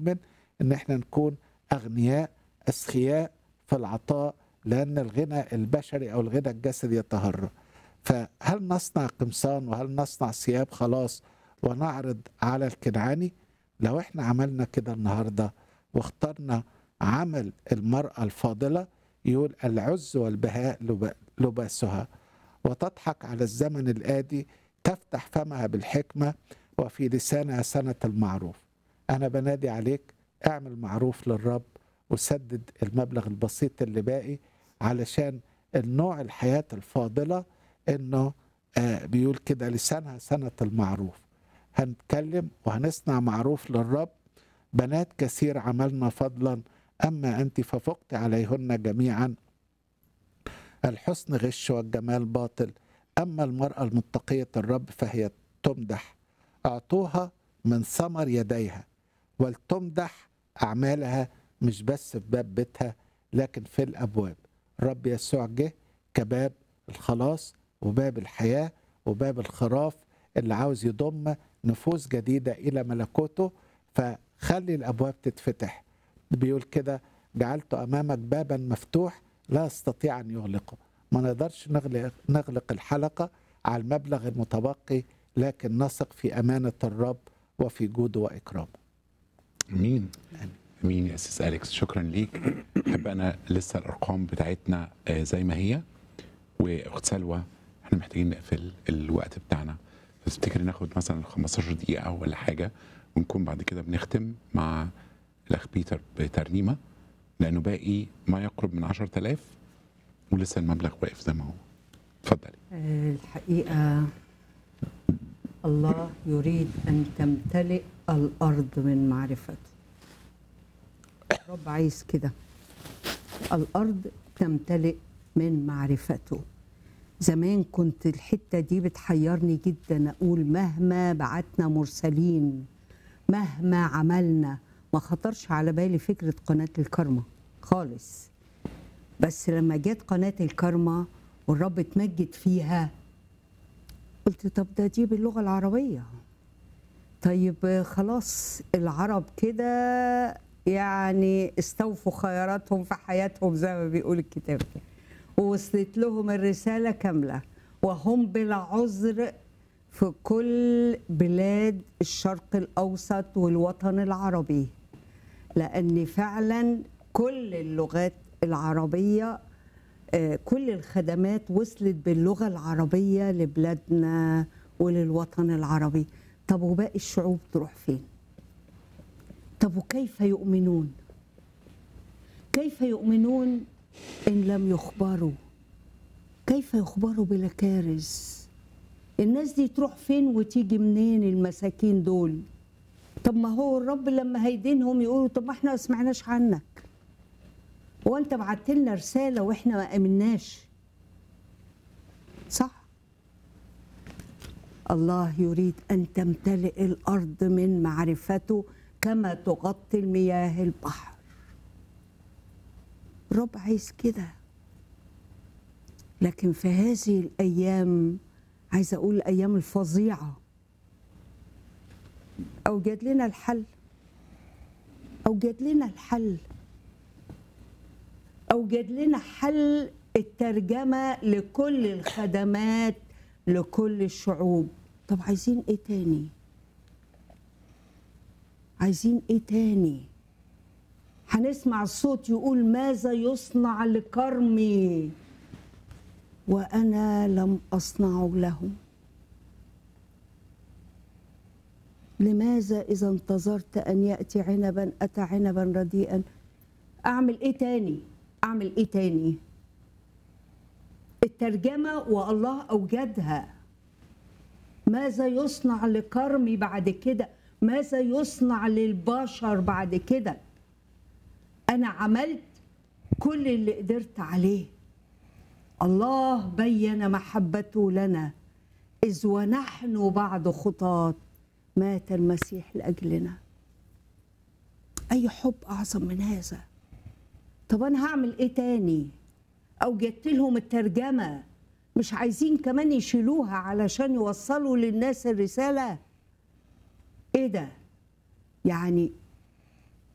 المؤمن ان احنا نكون اغنياء اسخياء في العطاء لان الغنى البشري او الغنى الجسدي يتهرب فهل نصنع قمصان وهل نصنع ثياب خلاص ونعرض على الكنعاني لو احنا عملنا كده النهارده واخترنا عمل المرأة الفاضلة يقول العز والبهاء لب- لباسها وتضحك على الزمن الآتي تفتح فمها بالحكمة وفي لسانها سنة المعروف أنا بنادي عليك اعمل معروف للرب وسدد المبلغ البسيط اللي باقي علشان النوع الحياة الفاضلة انه آه بيقول كده لسانها سنة المعروف هنتكلم وهنصنع معروف للرب بنات كثير عملنا فضلا أما أنت ففقت عليهن جميعا الحسن غش والجمال باطل أما المرأة المتقية الرب فهي تمدح أعطوها من ثمر يديها ولتمدح أعمالها مش بس في باب بيتها لكن في الأبواب الرب يسوع جه كباب الخلاص وباب الحياة وباب الخراف اللي عاوز يضم نفوس جديدة إلى ملكوته فخلي الأبواب تتفتح بيقول كده جعلت أمامك بابا مفتوح لا يستطيع أن يغلقه ما نقدرش نغلق, نغلق الحلقة على المبلغ المتبقي لكن نثق في أمانة الرب وفي جوده وإكرامه امين امين يا استاذ اليكس شكرا ليك احب انا لسه الارقام بتاعتنا آه، زي ما هي واخت سلوى احنا محتاجين نقفل الوقت بتاعنا فتفتكر ناخد مثلا 15 دقيقه ولا حاجه ونكون بعد كده بنختم مع الاخ بيتر بترنيمه لانه باقي ما يقرب من 10000 ولسه المبلغ واقف زي ما هو اتفضلي آه، الحقيقة الله يريد أن تمتلئ الأرض من معرفته رب عايز كده الأرض تمتلئ من معرفته زمان كنت الحتة دي بتحيرني جدا أقول مهما بعتنا مرسلين مهما عملنا ما خطرش على بالي فكرة قناة الكرمة خالص بس لما جت قناة الكرمة والرب اتمجد فيها قلت طب ده دي باللغة العربية طيب آه، خلاص العرب كده يعني استوفوا خيراتهم في حياتهم زي ما بيقول الكتاب كده ووصلت لهم الرسالة كاملة وهم بلا عذر في كل بلاد الشرق الأوسط والوطن العربي لأن فعلا كل اللغات العربية آه، كل الخدمات وصلت باللغة العربية لبلادنا وللوطن العربي طب وباقي الشعوب تروح فين طب وكيف يؤمنون كيف يؤمنون إن لم يخبروا كيف يخبروا بلا كارث الناس دي تروح فين وتيجي منين المساكين دول طب ما هو الرب لما هيدينهم يقولوا طب ما احنا ما سمعناش عنك هو انت بعت لنا رساله واحنا ما امناش صح الله يريد ان تمتلئ الارض من معرفته كما تغطي المياه البحر الرب عايز كده لكن في هذه الايام عايزه اقول الايام الفظيعه اوجد لنا الحل اوجد لنا الحل اوجد لنا حل الترجمه لكل الخدمات لكل الشعوب طب عايزين ايه تاني عايزين ايه تاني هنسمع الصوت يقول ماذا يصنع لكرمي وانا لم اصنعه لهم لماذا اذا انتظرت ان ياتي عنبا اتى عنبا رديئا اعمل ايه تاني اعمل ايه تاني الترجمه والله اوجدها ماذا يصنع لكرمي بعد كده ماذا يصنع للبشر بعد كده انا عملت كل اللي قدرت عليه الله بين محبته لنا اذ ونحن بعد خطاه مات المسيح لاجلنا اي حب اعظم من هذا طب انا هعمل ايه تاني اوجدت لهم الترجمه مش عايزين كمان يشيلوها علشان يوصلوا للناس الرساله ايه ده يعني